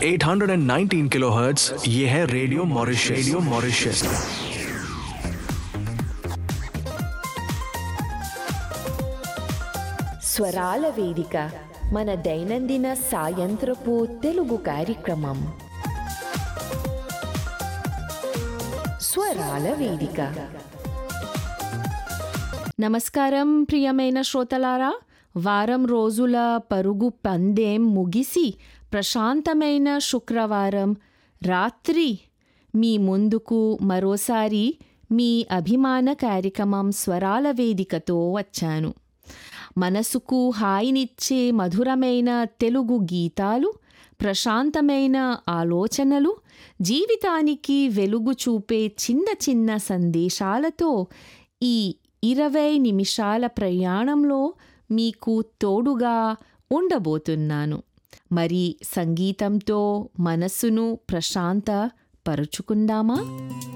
819 kilohertz ये है radio Mauritius radio Mauritius స్వరాల వేదిక మన దైనందిన సాయంత్రపు తెలుగు కార్యక్రమం స్వరాల వేదిక నమస్కారం ప్రియమైన శ్రోతలారా వారం రోజుల పరుగు పందెం ముగిసి ప్రశాంతమైన శుక్రవారం రాత్రి మీ ముందుకు మరోసారి మీ అభిమాన కార్యక్రమం స్వరాల వేదికతో వచ్చాను మనసుకు హాయినిచ్చే మధురమైన తెలుగు గీతాలు ప్రశాంతమైన ఆలోచనలు జీవితానికి వెలుగు చూపే చిన్న చిన్న సందేశాలతో ఈ ఇరవై నిమిషాల ప్రయాణంలో మీకు తోడుగా ఉండబోతున్నాను మరి సంగీతంతో మనస్సును ప్రశాంత పరుచుకుందామా